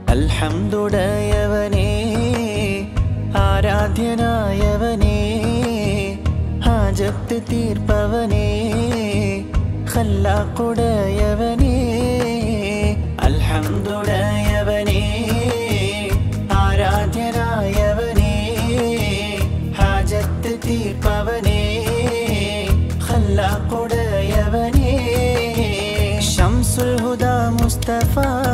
അൽഹംദുടയവനേ ആരാധ്യനായവനേ ഹാജത്ത് തീർപ്പവനേ ഖല്ലാക്കുടയവനേ അൽഹംദുടയവനേ ആരാധ്യനായവനേ ഹാജത്ത് തീർപ്പവനേ ഖല്ലാക്കുടയവനേ ഷംസുൽ ഹുദ മുസ്തഫ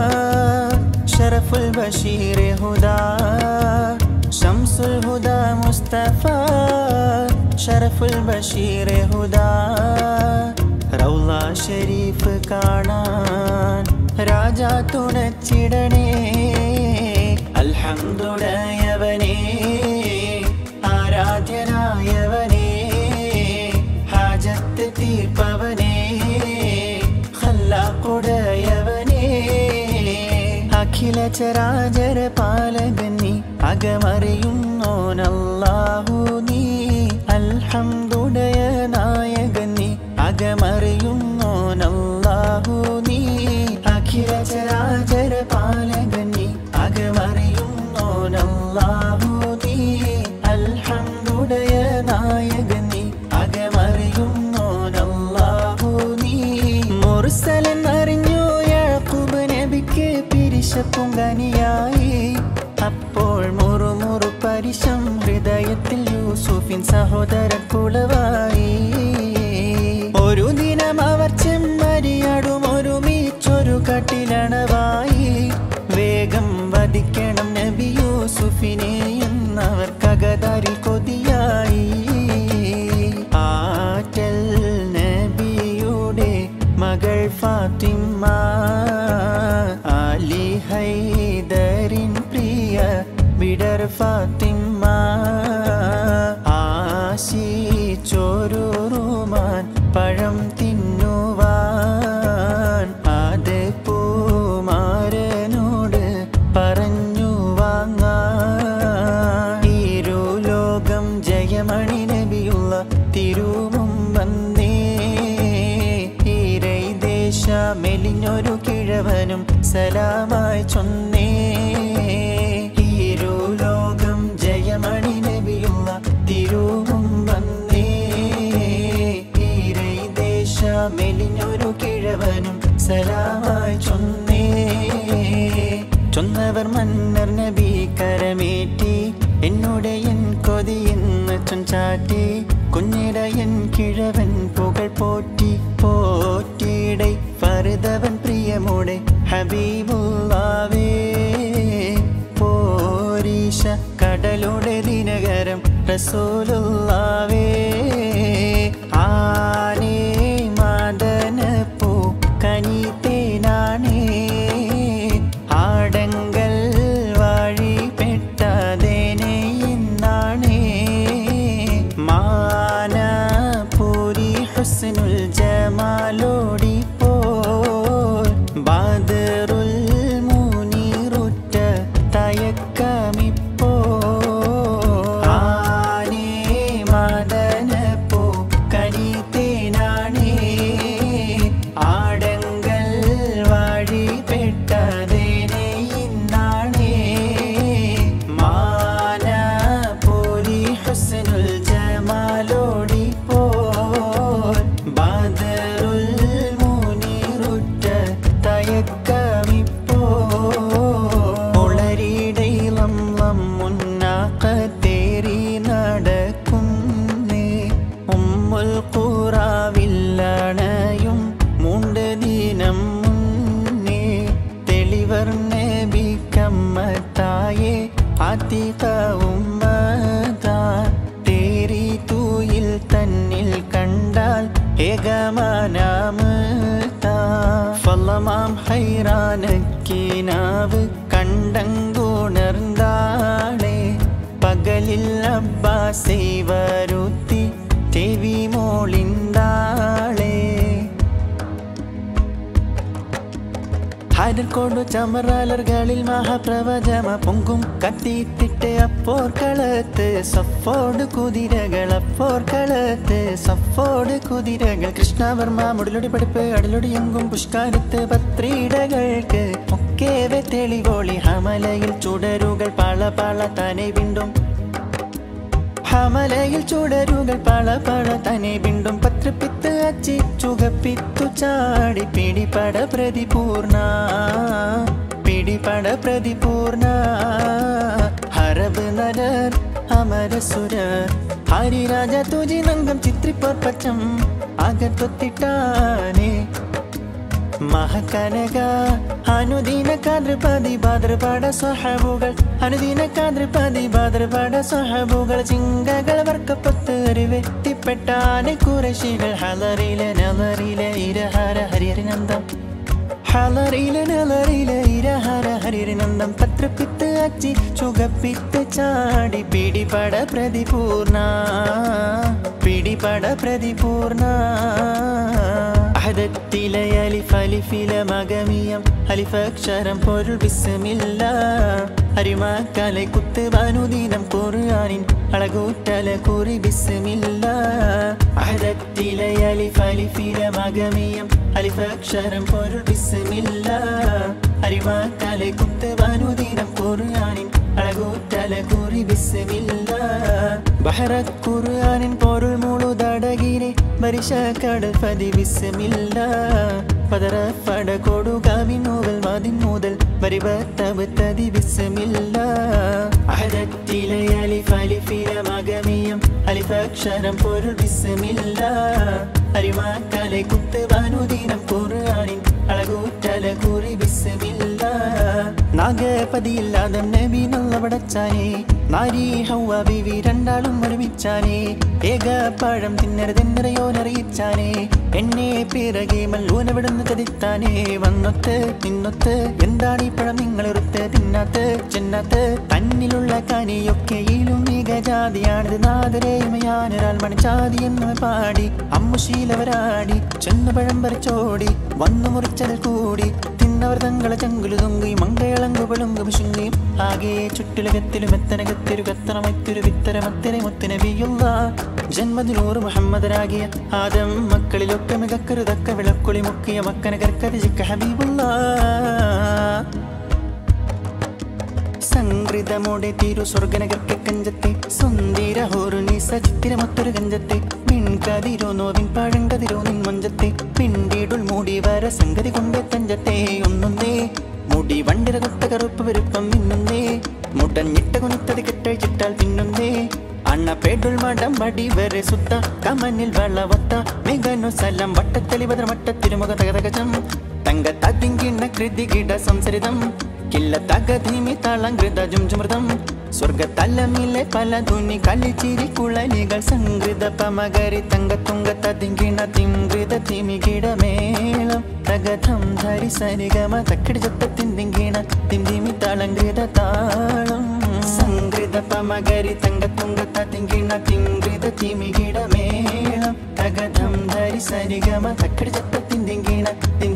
ഷറഫുൽ ബഷീർ ഹുദ ഷംസുൽ ഹുദ മുസ്തഫ ഷറഫുൽ ബഷീർ ഹുദ റൗള ഷരീഫ് കാണാൻ രാജാ തുണച്ചിടണേ അൽഹംദുലയവനേ ആരാധ്യനായവനേ ഹാജത്ത് തീർപ്പവനേ ഖല്ലാക്കുടയവനേ അഖില ചരാചര പാലകൻ നീ അകമറിയുന്നോനല്ലാഹു നീ അൽഹംദുടയ നായകൻ നീ അകമറിയുന്നോനല്ലാഹു നീ അഖില ചരാചര പാലകൻ നീ അകമറിയുന്നോനല്ലാഹു നീ അൽഹംദുടയ നായകൻ നീ അകമറിയുന്നോനല്ലാഹു നീ മുർസലൻ അറിഞ്ഞു യാക്കൂബ് നബിക്ക് പിരിശപ്പുങ്കനിയായി അപ്പോൾ മുറുമുറു പരിശം ഹൃദയത്തിൽ യൂസുഫിൻ സഹോദര കുളവായി ഒരു ദിനം അവർ ചെമ്മരിയാടും ഒരുമിച്ചൊരു കട്ടിലണവായി വേഗം വധിക്കണം നബി യൂസുഫിനെ എന്നവർ കകതാരിൽ കൊതിയായി ആറ്റൽ നബിയുടെ മകൾ ഫാത്തിമ അലി ഹൈദരിൻ പ്രിയ വിടർ ഫാത്തിമ ആശിച്ചോരുമാൻ പഴം തിന്നുവാൻ അത് പൂമാരനോട് പറഞ്ഞു വാങ്ങാൻ ഇരുലോകം ജയമണി നബിയുള്ള തിരുവും വന്നേ ഈരൈ ദേശ മെലിഞ്ഞൊരു കിഴവനും സലാമായി ചൊന്നേ ഇരുലോകം ജയമണി നബിയുള്ള തിരുവും വന്നേ ഈരൈ ദേശ മെലിഞ്ഞൊരു കിഴവനും സലാമായി ചൊന്നേ ചൊന്നവർ മന്നർ നബി കരമേറ്റി എന്നോട് എൻ കൊതിയെന്ന് ചൊഞ്ചാറ്റി കുഞ്ഞിടയൻ കിഴവൻ പുകൾ പോറ്റി പോറ്റിയിടை ഫറുതവൻ പ്രിയമോടെ ഹബീബുള്ളാവേ പോരീശ കടലോടെ ദിനകരം റസൂലുള്ളാവേ ആനേ മാദനപ്പൂ കനി തേനാണേ ആടങ്കൽ വാഴി പെട്ടതേനെ ഇന്നാണേ മാനപൂരി ഹുസ്നുൽ ജമാലോടി പോൽ ബദറുൽ മുനീറുറ്റ തയക്കമിപ്പോ ആനേ മദനപ്പൂ കനി തേനാണേ ആടങ്കൽ വാഴി പെട്ടതേനെ ഇന്നാണേ മാനപൂരി ഹുസ്നുൽ ജമാലോടി പോൽ ബദറുൽ മുനീറുറ്റ തയക്കമിപ്പോ ഉളരിടയിളം മുന്നാക്കത്തേറി നടക്കുന്നേ ഉമ്മുൽ ഖുറാവില്ലണയും മൂണ്ട് ദിനം മുന്നേ തെളിവർ നബി കമ്മത്തായേ അതിക ഉമ്മതാ തേരി തൂയിൽ തന്നിൽ കണ്ടാൽ ഏകമാനാമത്താ ഫലമാം ഹൈറാനക്കിനാവ് കണ്ടങ്കുണർന്നാളെ പകലിൽ അബ്ബാസൈ വരുത്തി ചെവി മോളിന്താളെ ഹരർക്കോടു ചമറാലർകളിൽ മഹാപ്രവചമ പൊങ്കും കത്തിത്തിട്ട വിട്ട് അപ്പോർ കളത്ത് സഫോട് കുതിരകൾ അപ്പോർ കളത്ത് സഫോട് കുതിരകൾ കൃഷ്ണവർമ്മ മുടിലൊടി പഠിപ്പ് അടിലൊടി എങ്കും പുഷ്കാരത്ത് പത്രീടകൾക്ക് ഒക്കേവെ തെളിവോളി ഹമലയിൽ ചുടരുകൾ പള പള തനെ വിണ്ടും ഹമലയിൽ ചുടരുകൾ പള പള തനെ വിണ്ടും പത്രപ്പിത്ത് അച്ചി ചുകപ്പിത്തു ചാടി പിടിപട പ്രതിപൂർണ പിടിപട പ്രതിപൂർണ ഹരബ് നരർ അമരസുരർ ഹരിരാജ തുജി നങ്കം ചിത്രിപ്പോർ പച്ചം അകത്തൊത്തിട്ടാനേ മഹകനക അനുദീന കാതൃപതി ഭാദ്രപാട സ്വഹബുകൾ അനുദീന കാതൃപതി ഭാദ്രപാട സ്വഹബുകൾ ചിങ്കകൾ വർക്കപ്പത്ത് വെട്ടിപ്പെട്ടാനെ കുറശികൾ ഹലറിലെ നലറിലെ ഇരഹര ഹരിഹരിനന്ദം ഹലറിലെ നലറിലെ ഇരഹര ഹരിഹരിനന്ദം പത്രപ്പിത്ത് അച്ചി ചുകപ്പിത്ത് ചാടി പിടിപട പ്രതിപൂർണ പിടിപട പ്രതിപൂർണ അഹദത്തിലെ അലിഫ് അലിഫിലെ മകമിയം അലിഫ് അക്ഷരം പൊരുൾ ബിസ്മില്ല അരിമാക്കാലെ കുത്തുവാനുദീനം ഖുർആനിൻ അളകൂറ്റല കുറി ബിസ്മില്ല അഹദത്തിലെ അലിഫ് അലിഫിലെ മകമിയം അലിഫ് അക്ഷരം പൊരുൾ ബിസ്മില്ല അരിമാക്കാലെ കുത്തുവാനുദീനം ഖുർആനിൻ അളകൂറ്റല കുറി ബിസ്മില്ല ബഹറ ഖുർആനിൻ പൊരുൾ മുഴുതടകിനെ മരിശ കടൽ പതി വിസ്മില്ല പതറ പട കൊടുകാവിനോവൽ മതിൻ മുതൽ വരിവത്തബത്തതി വിസ്മില്ല അഹദത്തിലെ അലിഫ് അലിഫിലെ മകമിയം അലിഫ് അക്ഷരം പൊരുൾ വിസ്മില്ല അരിമാക്കാലെ കുത്തുവാനുദീനം ഖുർആനിൻ അളകൂറ്റല കുറി വിസ്മില്ല നാഗപതിയില്ലാതെ നബി നല്ല പടച്ചാനേ നാരി ഹൗവ ബീവി രണ്ടാളും ഒരുമിച്ചാനേ ഏക പഴം തിന്നരുതെന്നറിയോനറിയിച്ചാനേ എന്നെ പിറകെ മല്ലൂനവിടുന്ന് ചതിത്താനേ വന്നൊത്ത് നിന്നൊത്ത് എന്താണ് ഈ പഴം നിങ്ങളിറുത്ത് തിന്നാത്ത് ചെന്നാത്ത് തന്നിലുള്ള കനിയൊക്കെയിലും മികജാതിയാണിത് നാദരേമയാനൊരാൾ മണിച്ചാതി എന്ന് പാടി അമ്മുശീലവരാടി ചെന്നു പഴം പറിച്ചോടി വന്നു മുറിച്ചതിൽ കൂടി തിന്നവർ തങ്ങളെ ചങ്കുലു തൊങ്കി മങ്കയളങ്കു പെളുങ്കു വിശുങ്ങിയും ആകെ ചുറ്റുലകത്തിലും എത്തനകത്തിരു കത്തറമത്തിരു വിത്തരമത്തിനെ മുത്തിനബിയുള്ള ജന്മദിനൂറ് മുഹമ്മദരാകിയ ആദം മക്കളിലൊക്കെ മികക്കരുതക്ക വിളക്കുളി മുക്കിയ മക്കന കർക്കതിജിക്ക ഹബീബുള്ള സംഗൃതമോടെ തിരു സ്വർഗനകർക്ക് കഞ്ചത്തെ സുന്ദര ഹോറുണി സചിത്തിരമൊത്തൊരു കഞ്ചത്തെ പിൻകതിരോ നോവിൻ പഴങ്കതിരോ നിൻ മഞ്ചത്തെ പിണ്ടിടുൾ മൂടി വര സംഗതി കൊണ്ടേ തഞ്ചത്തെ ഒന്നുന്നേ മുടി വണ്ടിര കൊട്ട കറുപ്പ് വെരുപ്പം മിന്നുന്നേ മുടഞ്ഞിട്ട കുനിത്തത് കെട്ടഴിച്ചിട്ടാൽ പിന്നുന്നേ അണ്ണ പേടുൾ മടം വടി വരെ സുത്ത കമനിൽ വളവത്ത മെഗനു സലം വട്ടത്തെളി ഭദ്ര മട്ടത്തിരുമുഖ തകതകജം തങ്ക തതിങ്കിണ്ണ കൃതി കിട സംസരിതം കില്ല തകധീമി തളങ്കൃത ജുംജുമൃതം സ്വർഗത്തലമിലെ പല ധുനി കളിച്ചിരി കുളലികൾ സംഗൃത പമകരി തങ്ക തുങ്ക തതിങ്കിണ തിങ്കൃത തിമികിടമേളം തകഥം ധരി സരിഗമ തക്കിടി ചത്ത തിന്തിങ്കിണ തിന്തിമി തളങ്കൃത താളം സംഗൃത പമകരി തങ്ക തുങ്ക തതിങ്കിണ തിങ്കൃത തിമികിടമേളം തകഥം ധരി സരിഗമ തക്കിടി ചത്ത തിന്തിങ്കിണ